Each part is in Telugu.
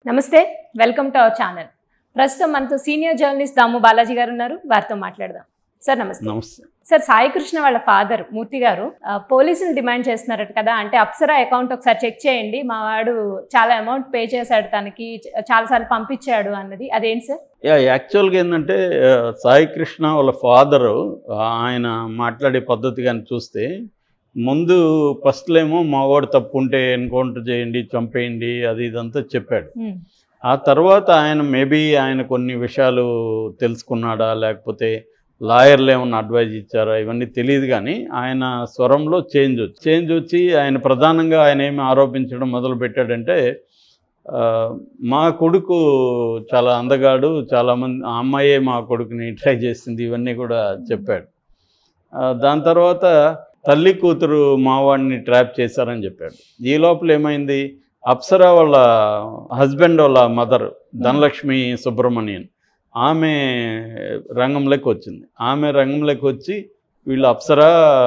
నమస్తే వెల్కమ్ టు అవర్ ఛానల్ ప్రస్తుతం మనతో సీనియర్ జర్నలిస్ట్ దాము బాలాజీ గారు ఉన్నారు వారితో మాట్లాడదాం సార్ నమస్తే నమస్తే సార్ సాయి కృష్ణ వాళ్ళ ఫాదర్ మూర్తి గారు ఆ, పోలీసులు డిమాండ్ చేస్తున్నారట కదా అంటే అప్సరా అకౌంట్ ఒకసారి చెక్ చేయండి మా వాడు చాలా అమౌంట్ పే చేశాడు తనకి చ- చాలాసార్లు పంపించాడు అన్నది అదేంటి సార్ యా యాక్చువల్గా ఏంటంటే ఆ, సాయి కృష్ణ వాళ్ళ ఫాదరు ఆయన మాట్లాడే పద్ధతి కానీ చూస్తే ముందు ఫస్ట్లో ఏమో మా వాడు తప్పు ఉంటే ఎన్కౌంటర్ చేయండి చంపేయండి అది ఇదంతా చెప్పాడు ఉమ్, ఆ తర్వాత ఆయన మేబీ ఆయన కొన్ని విషయాలు తెలుసుకున్నాడా లేకపోతే లాయర్లు ఏమన్నా అడ్వైజ్ ఇచ్చారా ఇవన్నీ తెలియదు కానీ ఆయన స్వరంలో చేంజ్ వచ్చి చేంజ్ వచ్చి ఆయన ప్రధానంగా ఆయన ఏమి ఆరోపించడం మొదలు పెట్టాడంటే ఆ, మా కొడుకు చాలా అందగాడు చాలామంది ఆ అమ్మాయే మా కొడుకుని ట్రై చేసింది ఇవన్నీ కూడా చెప్పాడు ఆ, దాని తర్వాత తల్లి కూతురు మావాడిని ట్రాప్ చేశారని చెప్పాడు ఈ లోపల ఏమైంది అప్సరా వాళ్ళ హస్బెండ్ వాళ్ళ మదర్ ధనలక్ష్మి సుబ్రహ్మణ్యన్ ఆమె రంగంలోకి వచ్చింది ఆమె రంగంలోకి వచ్చి వీళ్ళు అప్సరా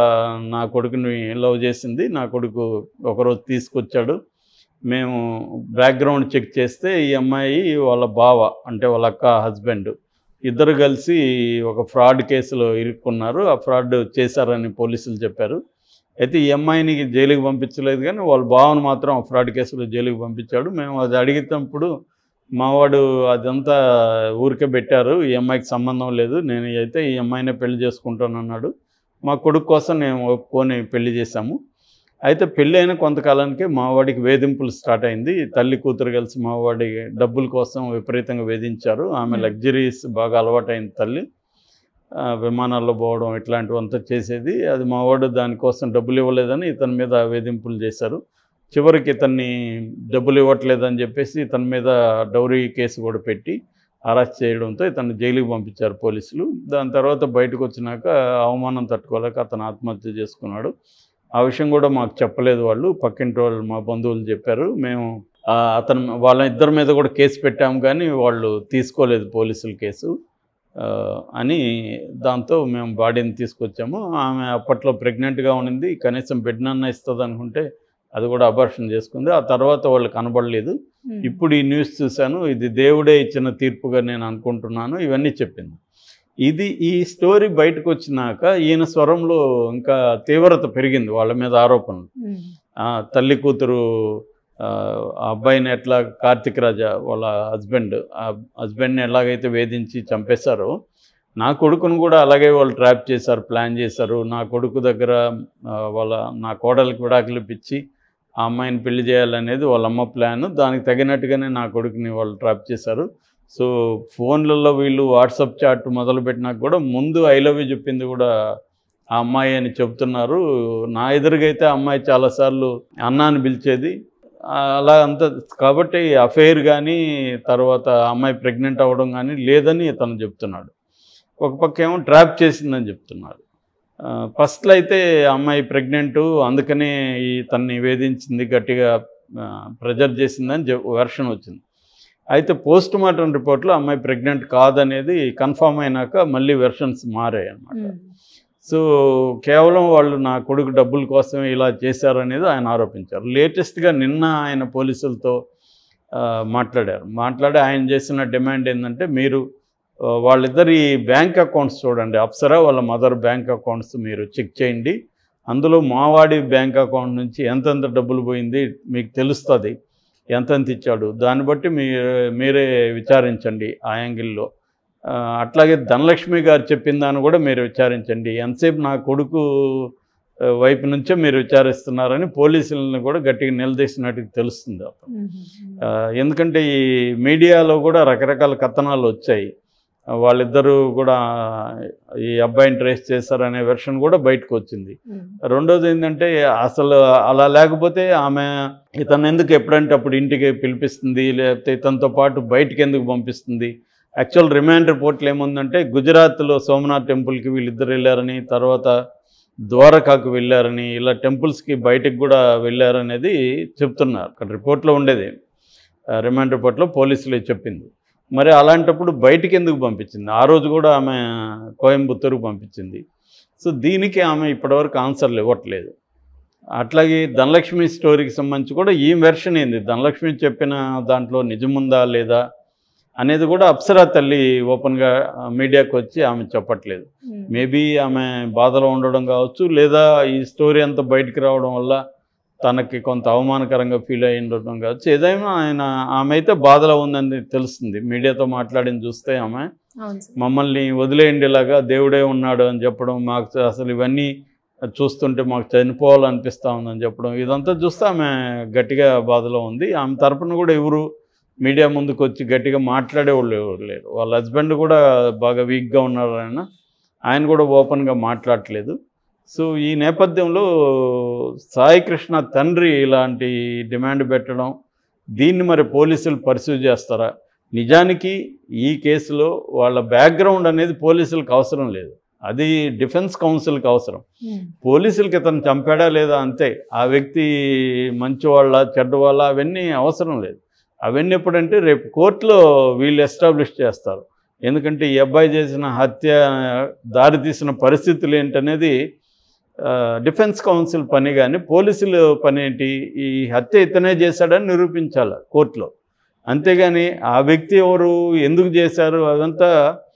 నా కొడుకుని లవ్ చేసింది నా కొడుకు ఒకరోజు తీసుకొచ్చాడు మేము బ్యాక్గ్రౌండ్ చెక్ చేస్తే ఈ అమ్మాయి వాళ్ళ బావ అంటే వాళ్ళ అక్క హస్బెండ్ ఇద్దరు కలిసి ఒక ఫ్రాడ్ కేసులో ఇరుక్కున్నారు ఆ ఫ్రాడ్ చేశారని పోలీసులు చెప్పారు అయితే ఈ అమ్మాయిని జైలుకి పంపించలేదు కానీ వాళ్ళ బావను మాత్రం ఆ ఫ్రాడ్ కేసులో జైలుకి పంపించాడు మేము అది అడిగినప్పుడు మావాడు అదంతా ఊరికే పెట్టారు ఈ అమ్మాయికి సంబంధం లేదు నేను అయితే ఈ అమ్మాయినే పెళ్లి చేసుకుంటాను అన్నాడు మా కొడుకు కోసం నేను ఒప్పుకొని పెళ్లి చేశాము అయితే పెళ్ళి అయిన కొంతకాలానికి మావాడికి వేధింపులు స్టార్ట్ అయింది తల్లి కూతురు కలిసి మావాడి డబ్బుల కోసం విపరీతంగా వేధించారు ఆమె Hmm. లగ్జరీస్ బాగా అలవాటైంది తల్లి ఆ, విమానాల్లో పోవడం ఇట్లాంటివంతా చేసేది అది మావాడు దానికోసం డబ్బులు ఇవ్వలేదని ఇతని మీద వేధింపులు చేశారు చివరికి ఇతన్ని డబ్బులు ఇవ్వట్లేదని చెప్పేసి ఇతని మీద డౌరీ కేసు కూడా పెట్టి అరెస్ట్ చేయడంతో ఇతన్ని జైలుకి పంపించారు పోలీసులు దాని తర్వాత బయటకు వచ్చినాక అవమానం తట్టుకోలేక అతను ఆత్మహత్య చేసుకున్నాడు ఆ విషయం కూడా మాకు చెప్పలేదు వాళ్ళు పక్కింటి వాళ్ళు మా బంధువులు చెప్పారు మేము ఆ, అతను వాళ్ళ ఇద్దరి మీద కూడా కేసు పెట్టాము కానీ వాళ్ళు తీసుకోలేదు పోలీసుల కేసు ఆ, అని దాంతో మేము బాడీని తీసుకొచ్చాము ఆమె అప్పట్లో ప్రెగ్నెంట్గా ఉండింది కనీసం బిడ్డనన్న ఇస్తుంది అనుకుంటే అది కూడా అబార్షన్ చేసుకుంది ఆ తర్వాత వాళ్ళు కనబడలేదు ఉమ్, ఇప్పుడు ఈ న్యూస్ చూశాను ఇది దేవుడే ఇచ్చిన తీర్పుగా నేను అనుకుంటున్నాను ఇవన్నీ చెప్పింది ఇది ఈ స్టోరీ బయటకు వచ్చినాక ఈయన స్వరంలో ఇంకా తీవ్రత పెరిగింది వాళ్ళ మీద ఆరోపణలు ఉమ్, ఆ, తల్లి కూతురు ఆ ఆ అబ్బాయిని ఎట్లా కార్తిక్ రాజా వాళ్ళ హస్బెండ్ ఆ హస్బెండ్ని ఎలాగైతే వేధించి చంపేశారో నా కొడుకును కూడా అలాగే వాళ్ళు ట్రాప్ చేశారు ప్లాన్ చేశారు నా కొడుకు దగ్గర ఆ, వాళ్ళ నా కోడలికి విడాకులు ఇప్పించి ఆ అమ్మాయిని పెళ్లి చేయాలనేది వాళ్ళ అమ్మ ప్లాన్ దానికి తగినట్టుగానే నా కొడుకుని వాళ్ళు ట్రాప్ చేశారు సో ఫోన్లలో వీళ్ళు వాట్సాప్ చాట్ మొదలుపెట్టినాక కూడా ముందు ఐ లవ్ యూ చెప్పింది కూడా ఆ అమ్మాయి అని చెప్తున్నారు నా ఎదురుగైతే ఆ అమ్మాయి చాలాసార్లు అన్న అని పిలిచేది ఆ, అలా అంత కాబట్టి అఫైర్ కానీ తర్వాత ఆ అమ్మాయి ప్రెగ్నెంట్ అవ్వడం కానీ లేదని ఇతను చెప్తున్నాడు ఒక పక్క ఏమో ట్రాప్ చేసిందని చెప్తున్నారు ఆ, ఫస్ట్లో అయితే ఆ అమ్మాయి ప్రెగ్నెంట్ అందుకనే ఈ తన్ని వేధించింది గట్టిగా ప్రెజర్ చేసిందని వెర్షన్ వచ్చింది అయితే పోస్ట్ మార్టం రిపోర్ట్లో అమ్మాయి ప్రెగ్నెంట్ కాదనేది కన్ఫామ్ అయినాక మళ్ళీ వెర్షన్స్ మారాయి అన్నమాట ఉమ్, సో కేవలం వాళ్ళు నా కొడుకు డబ్బుల కోసమే ఇలా చేశారనేది ఆయన ఆరోపించారు లేటెస్ట్గా నిన్న ఆయన పోలీసులతో ఆ, మాట్లాడారు మాట్లాడి ఆయన చేసిన డిమాండ్ ఏంటంటే మీరు ఆ, వాళ్ళిద్దరి బ్యాంక్ అకౌంట్స్ చూడండి అప్సరా వాళ్ళ మదర్ బ్యాంక్ అకౌంట్స్ మీరు చెక్ చేయండి అందులో మావాడి బ్యాంక్ అకౌంట్ నుంచి ఎంతెంత డబ్బులు పోయింది మీకు తెలుస్తుంది ఎంతెంత ఇచ్చాడు దాన్ని బట్టి మీరు మీరే విచారించండి ఆ యాంగిల్లో ఆ, అట్లాగే ధనలక్ష్మి గారు చెప్పిన దాన్ని కూడా మీరు విచారించండి ఎంతసేపు నా కొడుకు ఆ, వైపు నుంచే మీరు విచారిస్తున్నారని పోలీసులను కూడా గట్టిగా నిలదీసినట్టు తెలుస్తుంది అప్పుడు ఉమ్, ఉమ్, ఆ, ఎందుకంటే ఈ మీడియాలో కూడా రకరకాల కథనాలు వచ్చాయి ఆ, వాళ్ళిద్దరూ కూడా ఈ అబ్బాయిని ట్రేస్ చేశారనే వెర్షన్ కూడా బయటకు వచ్చింది ఉమ్, రెండోది ఏంటంటే అసలు అలా లేకపోతే ఆమె ఇతను ఎందుకు ఎప్పుడంటే అప్పుడు ఇంటికి పిలిపిస్తుంది లేకపోతే ఇతనితో పాటు బయటికి ఎందుకు పంపిస్తుంది యాక్చువల్ రిమాండ్ రిపోర్ట్లు ఏముందంటే గుజరాత్లో సోమనాథ్ టెంపుల్కి వీళ్ళిద్దరు వెళ్ళారని తర్వాత ద్వారకాకు వెళ్ళారని ఇలా టెంపుల్స్కి బయటికి కూడా వెళ్ళారనేది చెప్తున్నారు అక్కడ రిపోర్ట్లో ఉండేది ఆ, రిమాండ్ రిపోర్ట్లో పోలీసులు చెప్పింది మరి అలాంటప్పుడు బయటికి ఎందుకు పంపించింది ఆ రోజు కూడా ఆమె కోయంబత్తూరుకు పంపించింది సో దీనికి ఆమె ఇప్పటివరకు ఆన్సర్లు ఇవ్వట్లేదు అట్లాగే ధనలక్ష్మి స్టోరీకి సంబంధించి కూడా ఈ వెర్షన్ ఏంది ధనలక్ష్మి చెప్పిన దాంట్లో నిజముందా లేదా అనేది కూడా అప్సరా తల్లి ఓపెన్గా మీడియాకి వచ్చి ఆమె చెప్పట్లేదు ఉమ్. మేబీ ఆమె బాధలో ఉండడం కావచ్చు లేదా ఈ స్టోరీ అంతా బయటికి రావడం వల్ల తనకి కొంత అవమానకరంగా ఫీల్ అయి ఉండడం కావచ్చు ఏదైనా ఆయన ఆమె అయితే బాధలో ఉందని తెలుస్తుంది మీడియాతో మాట్లాడిన చూస్తే ఆమె అవును సార్ మమ్మల్ని వదిలేయండిలాగా దేవుడే ఉన్నాడు అని చెప్పడం మాకు అసలు ఇవన్నీ చూస్తుంటే మాకు చనిపోవాలనిపిస్తూ ఉందని చెప్పడం ఇదంతా చూస్తే ఆమె గట్టిగా బాధలో ఉంది ఆమె తరపున కూడా ఎవరు మీడియా ముందుకు వచ్చి గట్టిగా మాట్లాడేవాళ్ళు ఎవరు లేరు వాళ్ళ హస్బెండ్ కూడా బాగా వీక్గా ఉన్నారు ఆయన ఆయన కూడా ఓపెన్గా మాట్లాడట్లేదు సో ఈ నేపథ్యంలో సాయి కృష్ణ తండ్రి ఇలాంటి డిమాండ్ పెట్టడం దీన్ని మరి పోలీసులు పర్సీవ్ చేస్తారా నిజానికి ఈ కేసులో వాళ్ళ బ్యాక్గ్రౌండ్ అనేది పోలీసులకు అవసరం లేదు అది డిఫెన్స్ కౌన్సిల్కి అవసరం ఉమ్. పోలీసులకి ఇతను చంపాడా లేదా అంతే ఆ వ్యక్తి మంచివాళ్ళ చెడ్డవాళ్ళ అవన్నీ అవసరం లేదు అవన్నీ ఎప్పుడంటే రేపు కోర్టులో వీళ్ళు ఎస్టాబ్లిష్ చేస్తారు ఎందుకంటే ఈ అబ్బాయి చేసిన హత్య దారితీసిన పరిస్థితులు ఏంటనేది ఆ, డిఫెన్స్ కౌన్సిల్ పని కానీ పోలీసుల పని ఏంటి ఈ హత్య ఇతనే చేశాడని నిరూపించాలి కోర్టులో అంతేగాని ఆ వ్యక్తి ఎవరు ఎందుకు చేశారు అదంతా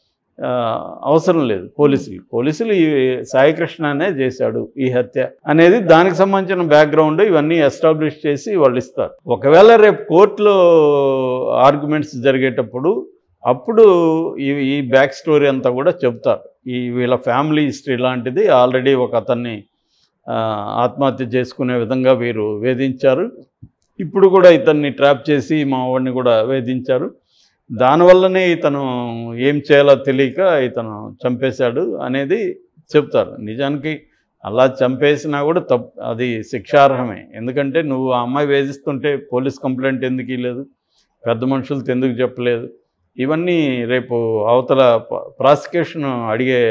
ఆ, అవసరం లేదు పోలీసులు పోలీసులు ఈ సాయికృష్ణనే చేశాడు ఈ హత్య అనేది దానికి సంబంధించిన బ్యాక్గ్రౌండ్ ఇవన్నీ ఎస్టాబ్లిష్ చేసి వాళ్ళు ఇస్తారు ఒకవేళ రేపు కోర్టులో ఆర్గ్యుమెంట్స్ జరిగేటప్పుడు అప్పుడు ఈ ఈ బ్యాక్ స్టోరీ అంతా కూడా చెప్తారు ఈ వీళ్ళ ఫ్యామిలీ హిస్టరీ లాంటిది ఆల్రెడీ ఒక అతన్ని ఆ, ఆత్మహత్య చేసుకునే విధంగా వీరు వేధించారు ఇప్పుడు కూడా ఇతన్ని ట్రాప్ చేసి మా వాడిని కూడా వేధించారు దానివల్లనే ఇతను ఏం చేయాలో తెలియక ఇతను చంపేశాడు అనేది చెప్తారు నిజానికి అలా చంపేసినా కూడా తప్పు అది శిక్షార్హమే ఎందుకంటే నువ్వు ఆ అమ్మాయి వేధిస్తుంటే పోలీస్ కంప్లైంట్ ఎందుకు ఇవ్వలేదు పెద్ద మనుషులతో ఎందుకు చెప్పలేదు ఇవన్నీ రేపు అవతల ప్రాసిక్యూషన్ అడిగే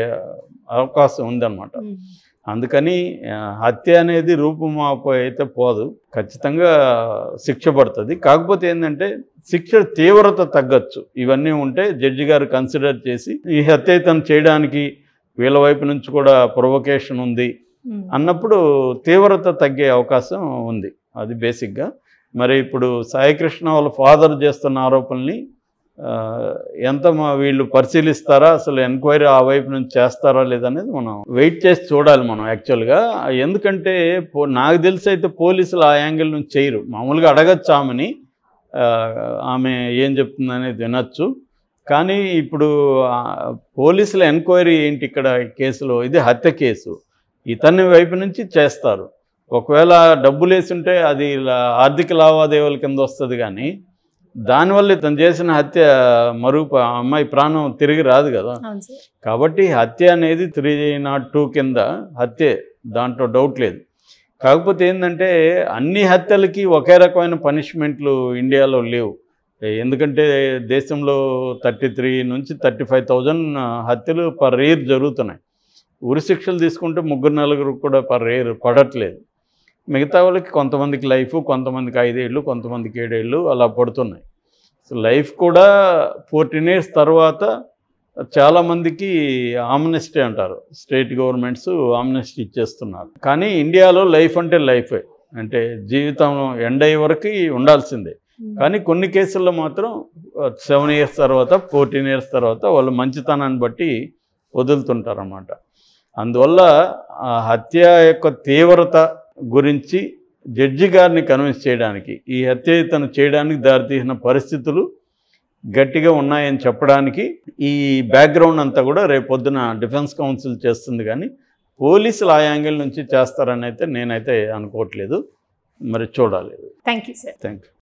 అవకాశం ఉందన్నమాట ఉమ్. అందుకని ఆ, హత్య అనేది రూపుమాపు అయితే పోదు ఖచ్చితంగా శిక్ష పడుతుంది కాకపోతే ఏంటంటే శిక్ష తీవ్రత తగ్గచ్చు ఇవన్నీ ఉంటే జడ్జి గారు కన్సిడర్ చేసి ఈ హత్య తను చేయడానికి వీళ్ళ వైపు నుంచి కూడా ప్రొవకేషన్ ఉంది ఉమ్. అన్నప్పుడు తీవ్రత తగ్గే అవకాశం ఉంది అది బేసిక్గా మరి ఇప్పుడు సాయికృష్ణ వాళ్ళ ఫాదర్ చేస్తున్న ఆరోపణల్ని ఆ, ఎంత మా వీళ్ళు పరిశీలిస్తారా అసలు ఎంక్వైరీ ఆ వైపు నుంచి చేస్తారా లేదనేది మనం వెయిట్ చేసి చూడాలి మనం యాక్చువల్గా ఎందుకంటే పో నాకు తెలిసి అయితే పోలీసులు ఆ యాంగిల్ నుంచి చేయరు మామూలుగా అడగచ్చు ఆమెని ఆ, ఆమె ఏం చెప్తుంది అనేది వినొచ్చు కానీ ఇప్పుడు ఆ, పోలీసుల ఎంక్వైరీ ఏంటి ఇక్కడ ఈ కేసులో ఇది హత్య కేసు ఇతని వైపు నుంచి చేస్తారు ఒకవేళ డబ్బులు వేసుంటే అది ఇలా ఆర్థిక లావాదేవీల కింద వస్తుంది కానీ దానివల్ల ఇతను చేసిన హత్య మరుగు ఆ అమ్మాయి ప్రాణం తిరిగి రాదు కదా అవును సార్ కాబట్టి హత్య అనేది త్రీ నాట్ టూ కింద హత్యే దాంట్లో డౌట్ లేదు కాకపోతే ఏంటంటే అన్ని హత్యలకి ఒకే రకమైన పనిష్మెంట్లు ఇండియాలో లేవు ఎందుకంటే దేశంలో థర్టీ త్రీ నుంచి థర్టీ ఫైవ్ థౌజండ్ హత్యలు పర్ ఇయర్ జరుగుతున్నాయి ఉరి శిక్షలు తీసుకుంటే ముగ్గురు నలుగురు కూడా పర్ ఇయర్ పడట్లేదు మిగతా వాళ్ళకి కొంతమందికి లైఫ్ కొంతమందికి ఐదేళ్ళు కొంతమందికి ఏడేళ్ళు అలా పడుతున్నాయి సో లైఫ్ కూడా ఫోర్టీన్ ఇయర్స్ తర్వాత చాలామందికి ఆమ్నెస్టీ అంటారు స్టేట్ గవర్నమెంట్స్ ఆమ్నెస్టీ ఇచ్చేస్తున్నారు కానీ ఇండియాలో లైఫ్ అంటే లైఫే అంటే జీవితం ఎండ్ అయ్యే వరకు ఉండాల్సిందే ఉమ్. కానీ కొన్ని కేసుల్లో మాత్రం సెవెన్ ఇయర్స్ తర్వాత ఫోర్టీన్ ఇయర్స్ తర్వాత వాళ్ళు మంచితనాన్ని బట్టి వదులుతుంటారన్నమాట అందువల్ల ఆ హత్య యొక్క తీవ్రత గురించి జడ్జి గారిని కన్విన్స్ చేయడానికి ఈ హత్య తను చేయడానికి దారితీసిన పరిస్థితులు గట్టిగా ఉన్నాయని చెప్పడానికి ఈ బ్యాక్గ్రౌండ్ అంతా కూడా రేపొద్దున డిఫెన్స్ కౌన్సిల్ చేస్తుంది కానీ పోలీసులు ఆ యాంగిల్ నుంచి చేస్తారని అయితే నేనైతే అనుకోవట్లేదు మరి చూడాలి thank you sir thank you